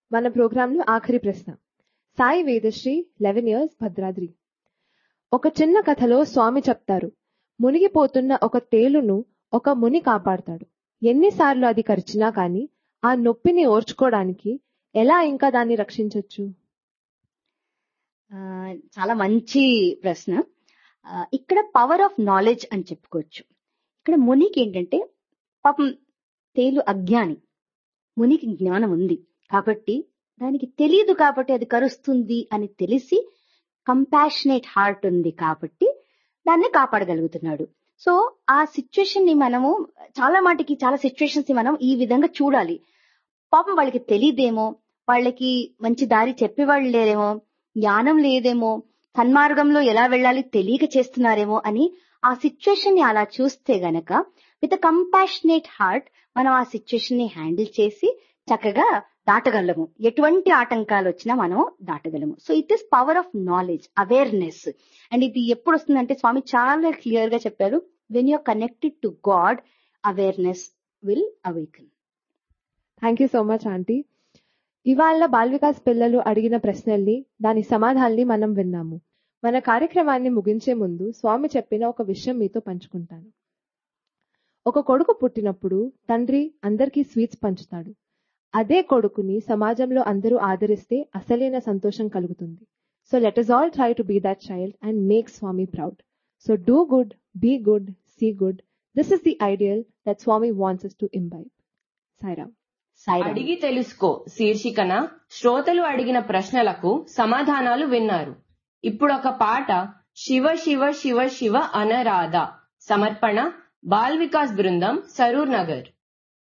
మన ప్రోగ్రాంలో ఆఖరి ప్రశ్న సాయి వేదశ్రీ లెవెన్ ఇయర్స్ భద్రాద్రి ఒక చిన్న కథలో స్వామి చెప్తారు మునిగిపోతున్న ఒక తేలును ఒక ముని కాపాడతాడు ఎన్నిసార్లు అది కరిచినా కానీ ఆ నొప్పిని ఓర్చుకోవడానికి ఎలా ఇంకా దాన్ని రక్షించొచ్చు ఆ, చాలా మంచి ప్రశ్న ఆ, ఇక్కడ పవర్ ఆఫ్ నాలెడ్జ్ అని చెప్పుకోవచ్చు ఇక్కడ మునికి ఏంటంటే పాపం తేలు అజ్ఞాని మునికి జ్ఞానం ఉంది కాబట్టి దానికి తెలియదు కాబట్టి అది కరుస్తుంది అని తెలిసి కంపాషనేట్ హార్ట్ ఉంది కాబట్టి దాన్ని కాపాడగలుగుతున్నాడు సో ఆ సిచ్యుయేషన్ ని మనము చాలా మాటికి చాలా సిచ్యుయేషన్స్ ని మనం ఈ విధంగా చూడాలి పాపం వాళ్ళకి తెలియదేమో వాళ్ళకి మంచి దారి చెప్పేవాళ్ళు లేరేమో జ్ఞానం లేదేమో సన్మార్గంలో ఎలా వెళ్ళాలి తెలియక చేస్తున్నారేమో అని ఆ సిచ్యుయేషన్ ని అలా చూస్తే గనక విత్ కంపాషనేట్ హార్ట్ మనం ఆ సిచ్యుయేషన్ ని హ్యాండిల్ చేసి చక్కగా దాటగలము ఎటువంటి ఆటంకాలు వచ్చినా మనం దాటగలము so it is power of knowledge awareness and ఇది ఎప్పుడు వస్తుందంటే స్వామి చాలా క్లియర్ గా చెప్పారు when your connected to God awareness will awaken thank you so much aunty ఇవాళ బాల్ వికాస్ పిల్లలు అడిగిన ప్రశ్నల్ని దాని సమాధానాల్ని మనం విన్నాము మన కార్యక్రమాన్ని ముగించే ముందు స్వామి చెప్పిన ఒక విషయం మీతో పంచుకుంటాను ఒక కొడుకు పుట్టినప్పుడు తండ్రి అందరికీ స్వీట్స్ పంచుతాడు అదే కొడుకుని సమాజంలో అందరూ ఆదరిస్తే అసలైన సంతోషం కలుగుతుంది so let us all try to be that child and make Swami proud so do good be good see good this is the ideal that Swami wants to imbibe Sairam Sairam అడిగి తెలుసుకో శీర్షికన శ్రోతలు అడిగిన ప్రశ్నలకు సమాధానాలు విన్నారు ఇప్పుడు ఒక పాట శివ శివ శివ శివ అనరాధ సమర్పణ బాల్ వికాస్ బృందం సరూర్ నగర్